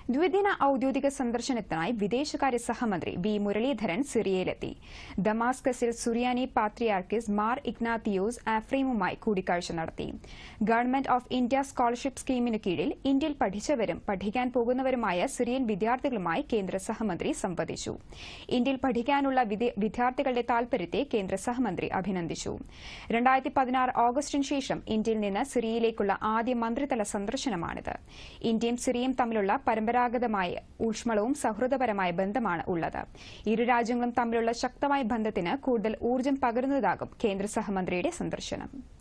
ദ്വിദിന ഔദ്യോഗിക സന്ദർശനത്തിനായി വിദേശകാര്യ സഹമന്ത്രി വി മുരളീധരൻ സിറിയയിലെത്തി ദമാസ്കസിൽ സുറിയാനി പാത്രിയാർക്കിസ് മാർ ഇഗ്നാത്തിയോസ് ആഫ്രീമുമായി കൂടിക്കാഴ്ച നടത്തി ഗവൺമെന്റ് ഓഫ് ഇന്ത്യ സ്കോളർഷിപ്പ് സ്കീമിന് കീഴിൽ ഇന്ത്യയിൽ പഠിച്ചവരും പഠിക്കാൻ പോകുന്നവരുമായ സിറിയൻ വിദ്യാർത്ഥികളുമായി കേന്ദ്ര സഹമന്ത്രി സംവദിച്ചു ഇന്ത്യയിൽ പഠിക്കാനുള്ള വിദ്യ- വിദ്യാർത്ഥികളുടെ താൽപര്യത്തെ കേന്ദ്ര സഹമന്ത്രി അഭിനന്ദിച്ചു രണ്ടായിരത്തി പതിനാറ് ഓഗസ്റ്റിന് ശേഷം ഇന്ത്യയിൽ നിന്ന് സിറിയയിലേക്കുള്ള ആദ്യ മന്ത്രിതല സന്ദർശനമാണിത് ഇന്ത്യയും സിറിയയും തമ്മിലുള്ള പരമ്പരാഗതമായ ഊഷ്മളവും സൌഹൃദപരമായ ബന്ധമാണ് ഉള്ളത് ഇരു രാജ്യങ്ങളും തമ്മിലുള്ള ശക്തമായ ബന്ധത്തിന് കൂടുതൽ ഊർജ്ജം പകരുന്നതാകും കേന്ദ്ര സഹമന്ത്രിയുടെ സന്ദർശനം